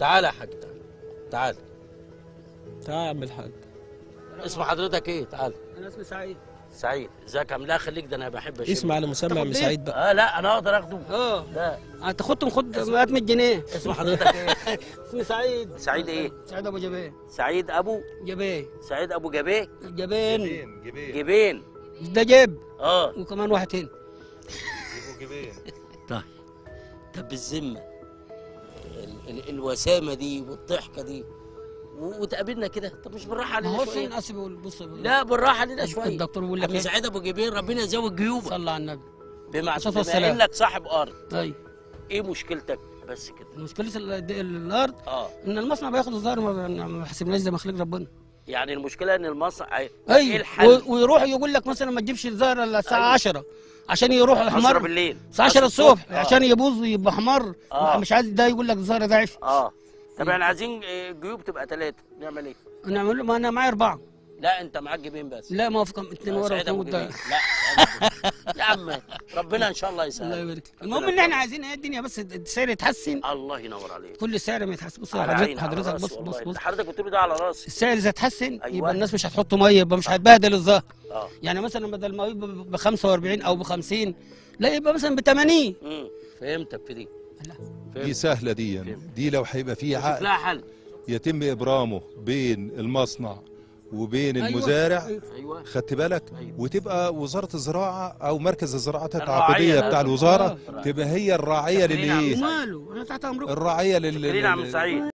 تعالى يا حاج تعالى تعالى تعال يا عم الحاج اسم حضرتك ايه تعالى انا اسمي سعيد سعيد ازيك يا عم لا خليك ده انا بحب اشم اسم على مسمى يا عم تاخد سعيد بقى اه لا انا اقدر اخده اه لا انت خدتم خد 100 جنيه اسم حضرتك ايه اسمي سعيد سعيد ايه سعيد ابو جبين سعيد ابو جبين سعيد ابو جبيه جبين جبين ده جيب اه وكمان واحد هنا طيب طب بالذمه ال- ال- الوسامه دي والضحكه دي و- وتقابلنا كده طب مش بالراحه ما علينا هو شويه فين اسف بقول بص بقول. لا بالراحه علينا شويه الدكتور بيقول لك عم ايه سعيد ابو جبين ربنا يزود جيوبك صلى على النبي بمع الصلاة بما والسلام. انك صاحب ارض طيب ايه مشكلتك بس كده مشكلة ال- ال- الارض اه ان المصنع بياخد الظاهر ما ما حسبناش زي ما خلق ربنا يعني المشكله ان المصنع ايه ايه اي الحل و- ويروح يقول لك مثلا ما تجيبش الظاهر الا الساعه أيوة. 10 عشان يروح 10 احمر بالليل الساعه 10 الصبح آه. عشان يبوظ ويبقى احمر آه. مش عايز ده يقول لك الظاهر ده عفش اه طب احنا عايزين آه، جيوب تبقى ثلاثه نعمل ايه نعمل له ما انا معايا اربعه لا انت معاك جيبين بس لا ما في كم اتنين لا، ورا سعيد ابو واثنين جبين قدام لا سعيد أبو جبين. يا عم ربنا ان شاء الله الله يسهل يبارك فيك. المهم ان احنا عايزين ايه الدنيا بس السعر يتحسن الله ينور عليك كل السعر ما يتحسن بص على حضرتك عيني، على حضرتك راسي بص والله. بص بص حضرتك قلت له ده على راسي السعر اذا اتحسن أيوة. يبقى الناس مش هتحط ميه يبقى مش هتبهدل الظهر اه يعني مثلا بدل ما يبقى ب 45 او ب 50 لا يبقى مثلا ب 80 امم فهمتك في دي لا. دي فهمت سهله دي دي لو هيبقى فيه شوف عقد لها حل يتم ابرامه بين المصنع وبين أيوة. المزارع ايوه خدت بالك أيوة. وتبقى وزاره الزراعه او مركز الزراعات الراعية التعاقديه لازم. بتاع الوزاره آه. تبقى هي الراعيه فاكرين يا عم للايه وماله انا تحت امركم الراعيه لل فاكرين يا عم لل- سعيد